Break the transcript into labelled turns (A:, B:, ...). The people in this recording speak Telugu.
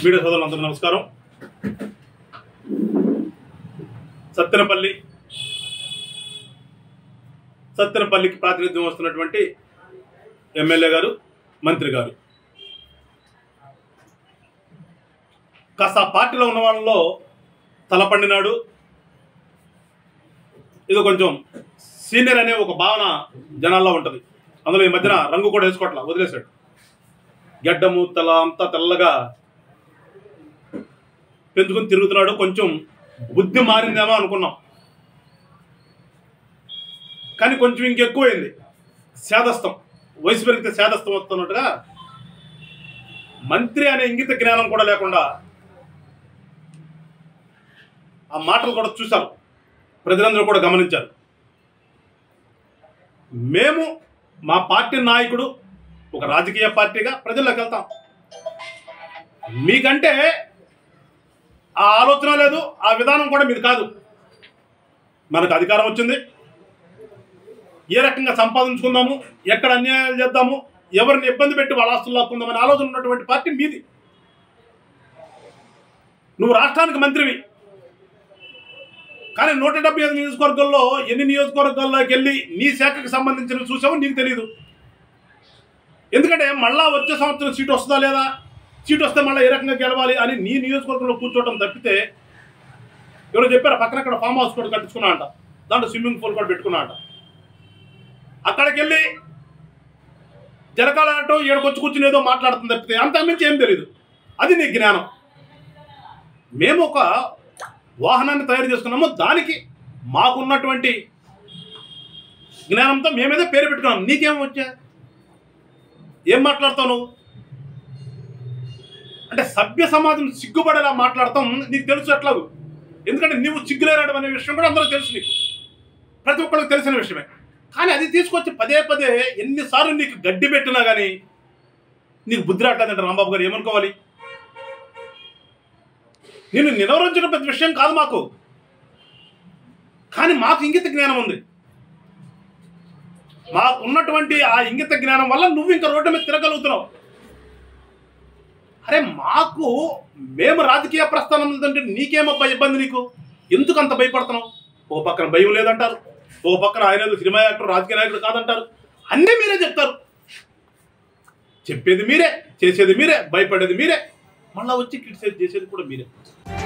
A: మీడియా సోదరులందరూ నమస్కారం సత్తెనపల్లి సత్తెనపల్లికి ప్రాతినిధ్యం వస్తున్నటువంటి ఎమ్మెల్యే గారు మంత్రి గారు కాస్త ఆ పార్టీలో ఉన్న వాళ్ళలో తలపండినాడు ఇది కొంచెం సీనియర్ అనే ఒక భావన జనాల్లో ఉంటుంది అందులో ఈ మధ్యన రంగు కూడా వేసుకోవట్లా వదిలేశాడు గడ్డము తల అంతా తెల్లగా పెంచుకొని తిరుగుతున్నాడు కొంచెం బుద్ధి మారిందేమో అనుకున్నాం కానీ కొంచెం ఇంకెక్కువైంది శాదస్తం వయసు పెరిగితే శాదస్తం వస్తున్నట్టుగా మంత్రి అనే ఇంగిత జ్ఞానం కూడా లేకుండా ఆ మాటలు కూడా చూశారు ప్రజలందరూ కూడా గమనించారు మేము మా పార్టీ నాయకుడు ఒక రాజకీయ పార్టీగా ప్రజల్లోకి వెళ్తాం మీకంటే ఆ ఆలోచన లేదు ఆ విధానం కూడా మీది కాదు మనకు అధికారం వచ్చింది ఏ రకంగా సంపాదించుకుందాము ఎక్కడ అన్యాయాలు చేద్దాము ఎవరిని ఇబ్బంది పెట్టి వాళ్ళ ఆస్తులు లాక్కుందామని ఆలోచన ఉన్నటువంటి పార్టీ మీది నువ్వు రాష్ట్రానికి మంత్రివి కానీ నూట డెబ్బై ఐదు నియోజకవర్గాల్లో ఎన్ని నియోజకవర్గాల్లోకి వెళ్ళి నీ శాఖకి సంబంధించిన చూసావో నీకు తెలియదు ఎందుకంటే మళ్ళా వచ్చే సంవత్సరం సీటు వస్తుందా లేదా సీటు వస్తే మళ్ళీ ఏ రకంగా గెలవాలి అని నీ నియోజకవర్గంలో కూర్చోవడం తప్పితే ఎవరో చెప్పారు పక్కన అక్కడ ఫామ్ హౌస్ కూడా కట్టించుకున్నా అంట దాంట్లో స్విమ్మింగ్ పూల్ కూడా పెట్టుకున్నా అంట అక్కడికి వెళ్ళి జరకాలంటూ ఈడకొచ్చి కూర్చుని ఏదో మాట్లాడుతుంది తప్పితే అంత మించి ఏం తెలియదు అది నీ జ్ఞానం మేము ఒక వాహనాన్ని తయారు చేసుకున్నాము దానికి మాకున్నటువంటి జ్ఞానంతో మేమేదో పేరు పెట్టుకున్నాం నీకేం వచ్చా ఏం మాట్లాడతావు నువ్వు అంటే సభ్య సమాజం సిగ్గుపడేలా మాట్లాడతాం నీకు తెలుసు ఎట్లాగు ఎందుకంటే నువ్వు సిగ్గులేనడం అనే విషయం కూడా అందరూ తెలుసు నీకు ప్రతి ఒక్కరికి తెలిసిన విషయమే కానీ అది తీసుకొచ్చి పదే పదే ఎన్నిసార్లు నీకు గడ్డి పెట్టినా కానీ నీకు బుద్ధి రావట్లేదంటే రాంబాబు గారు ఏమనుకోవాలి నేను నిలవరించడం పెద్ద విషయం కాదు మాకు కానీ మాకు ఇంగిత జ్ఞానం ఉంది మాకు ఉన్నటువంటి ఆ ఇంగిత జ్ఞానం వల్ల నువ్వు ఇంకా రోడ్డు మీద తిరగలుగుతున్నావు అరే మాకు మేము రాజకీయ ప్రస్థానం ఉందంటే నీకేమబ్బా ఇబ్బంది నీకు ఎందుకు అంత భయపడుతున్నావు ఒక పక్కన భయం లేదంటారు ఒక పక్కన ఆయన ఏదో సినిమా యాక్టర్ రాజకీయ నాయకుడు కాదంటారు అన్నీ మీరే చెప్తారు చెప్పేది మీరే చేసేది మీరే భయపడేది మీరే మళ్ళా వచ్చి క్రిటిసైజ్ చేసేది కూడా మీరే